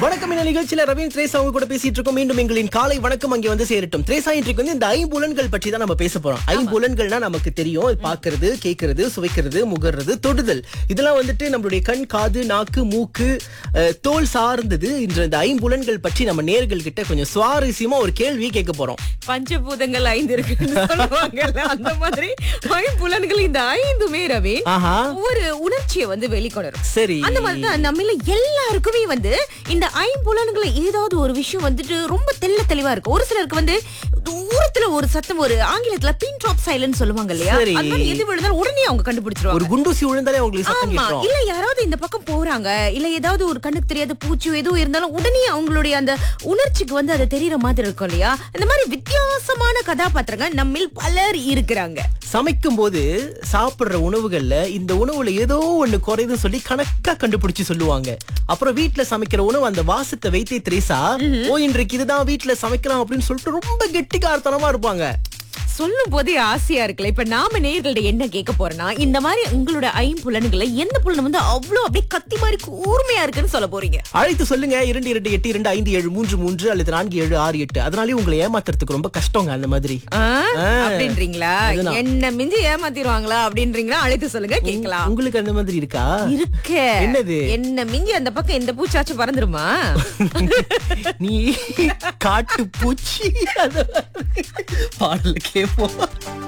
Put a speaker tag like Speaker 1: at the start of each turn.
Speaker 1: வணக்கம் இந்த நிகழ்ச்சியில ரவீன் திரேசா அவங்க கூட பேசிட்டு இருக்கோம் மீண்டும் எங்களின் காலை வணக்கம் அங்கே வந்து சேரட்டும் திரேசா இன்றைக்கு வந்து இந்த ஐம்புலன்கள் பற்றி தான் நம்ம பேச போறோம் ஐம்புலன்கள்னா நமக்கு தெரியும் இது பார்க்கிறது கேட்கறது சுவைக்கிறது முகர்றது தொடுதல் இதெல்லாம் வந்துட்டு நம்மளுடைய கண் காது நாக்கு மூக்கு அஹ், தோல் சார்ந்தது இன்று இந்த ஐம்புலன்கள் பற்றி நம்ம நேர்கள் கிட்ட கொஞ்சம் சுவாரஸ்யமா ஒரு கேள்வி கேட்க போறோம்
Speaker 2: பஞ்சபூதங்கள் ஐந்து இருக்குன்னு சொல்லுவாங்கல்ல அந்த மாதிரி ஐம்புலன்கள் இந்த ஐந்துமே ரவி
Speaker 1: ஆஹா
Speaker 2: ஒரு உணர்ச்சியை வந்து வெளிக்கொணரும்
Speaker 1: சரி
Speaker 2: அந்த மாதிரிதான் நம்மள எல்லாருக்குமே வந்து இந்த ஐம்புலன்களை ஏதாவது ஒரு விஷயம் வந்துட்டு ரொம்ப தெள்ள தெளிவா இருக்கு ஒரு சிலருக்கு வந்து தூரத்துல ஒரு சத்தம் ஒரு ஆங்கிலத்துல பின் ட்ராப் சைலன்ஸ் சொல்லுவாங்க இல்லையா
Speaker 1: சரி.
Speaker 2: அது மாதிரி எது விழுந்தாலும் உடனே அவங்க
Speaker 1: ஒரு
Speaker 2: கண்டுபிடிச்சிருவாங்க
Speaker 1: குண்டூசி விழுந்தாலே உங்களுக்கு சத்தம்
Speaker 2: ஆமா
Speaker 1: கேட்கும்
Speaker 2: இல்ல யாராவது இந்த பக்கம் போறாங்க இல்ல ஏதாவது ஒரு கண்ணுக்கு தெரியாத பூச்சியோ எதுவும் இருந்தாலும் உடனே அவங்களுடைய அந்த உணர்ச்சிக்கு வந்து அது தெரியற மாதிரி இருக்கும் இல்லையா இந்த மாதிரி வித்தியாசமான கதாபாத்திரங்கள் நம்மில் பலர் இருக்கிறாங்க
Speaker 1: சமைக்கும் போது சாப்பிடுற உணவுகள்ல இந்த உணவுல ஏதோ ஒண்ணு குறையுதுன்னு சொல்லி கணக்கா கண்டுபிடிச்சு சொல்லுவாங்க அப்புறம் வீட்ல சமைக்கிற உணவு அந்த வாசத்தை வைத்தே திரேசா ஓ இன்றைக்கு இதுதான் வீட்ல சமைக்கலாம் அப்படின்னு சொல்லிட்டு ரொம்ப கெட்டிக்காரத்தனமா இருப்பாங்க
Speaker 2: சொல்லும் போதே ஆசையா இருக்குல்ல இப்ப நாம நேர்கள்ட்ட என்ன கேட்க போறோம்னா இந்த மாதிரி உங்களோட ஐம்புலன்களை எந்த புலன் வந்து அவ்வளவு அப்படியே கத்தி மாதிரி கூர்மையா இருக்குன்னு சொல்ல போறீங்க
Speaker 1: அழைத்து சொல்லுங்க இரண்டு இரண்டு எட்டு இரண்டு ஐந்து ஏழு மூன்று மூன்று அல்லது நான்கு ஏழு ஆறு எட்டு அதனாலே உங்களை ஏமாத்துறதுக்கு ரொம்ப கஷ்டங்க அந்த மாதிரி
Speaker 2: ஆ?
Speaker 1: ஆ.
Speaker 2: அப்படின்றீங்களா
Speaker 1: அதுதான்.
Speaker 2: என்ன மிஞ்சி ஏமாத்திடுவாங்களா அப்படின்றீங்களா அழைத்து சொல்லுங்க கேட்கலாம்
Speaker 1: உங்களுக்கு அந்த மாதிரி இருக்கா
Speaker 2: இருக்க
Speaker 1: என்னது?
Speaker 2: என்ன மிஞ்சி அந்த பக்கம் எந்த பூச்சாச்சும் பறந்துருமா
Speaker 1: நீ காட்டு பூச்சி பாடல கேப்போம்